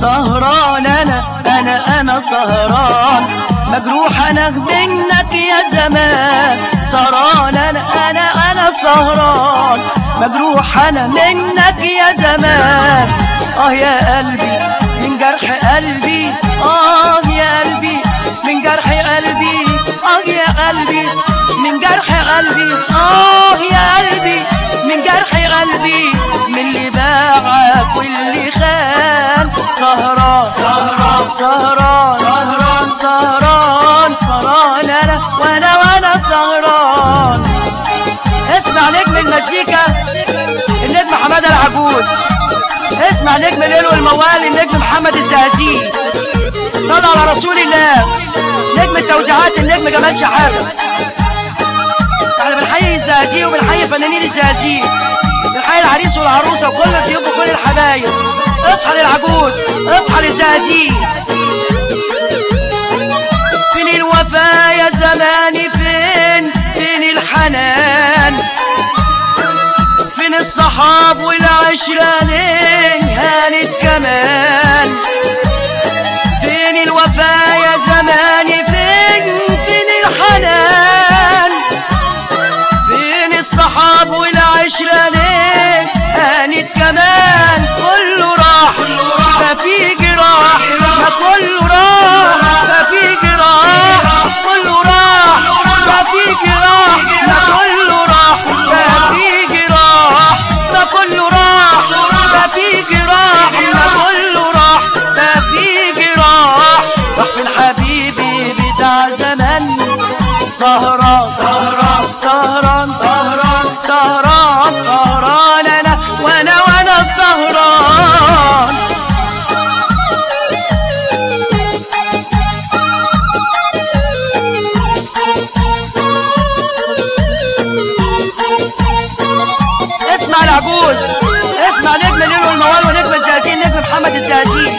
سهران انا انا انا سهران مجروح انا منك يا زمان سهران انا انا انا سهران مجروح انا منك يا زمان اه يا قلبي من جرح قلبي اه يا قلبي من جرح قلبي اه يا قلبي من جرح قلبي اه يا قلبي من جرح قلبي من اللي باعك واللي خان سهران سهران سهران سهران سهران سهران انا وانا وانا سهران اسمع نجم المزيكا النجم حماده العجوز اسمع نجم الليل والموال النجم محمد الزهزي صلى على رسول الله نجم التوزيعات النجم جمال شحاته احنا بنحيي الزهزي وبنحيي فنانين الزهزي بنحيي العريس والعروسه وكل الضيوف وكل الحبايب اصحى للعجوز اصحى للزهزي فين الوفا يا زماني فين فين الحنان فين الصحاب والعشرة ليه هانت كمان فين الوفا يا زماني فين فين الحنان فين الصحاب والعشرة ليه هانت كمان كله راح ما في جراح ما كله راح ما في جراح كله راح ما في جراح ما كله راح ما في جراح ما كله راح ما في جراح ما كله راح ما في جراح راح فين حبيبي بتاع زمان سهران سهران سهران سهران سهران سهران انا وانا وانا سهران اسمع العجوز اسمع نجم الليل والموال ونجم الزهزين نجم محمد الزهزين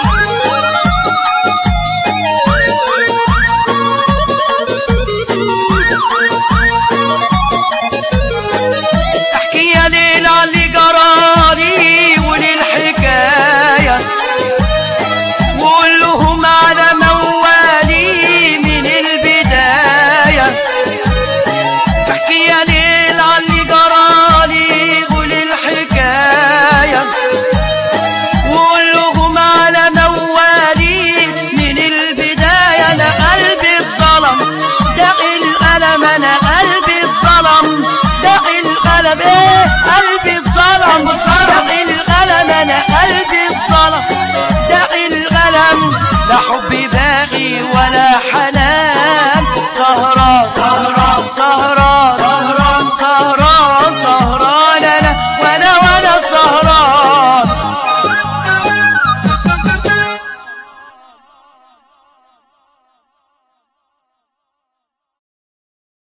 احكي يا ليل على اللي جرالي وللحكاية وقول لهم على موالي من البداية احكي يا ليل على اللي جرالي وللحكاية وقول لهم على موالي من البداية انا قلبي اتظلم دق الألم انا قلبي اتظلم دق القلم ايه قلبي اتظلم دق القلم انا قلبي اتظلم دق القلم لا حب باغي ولا حنان سهران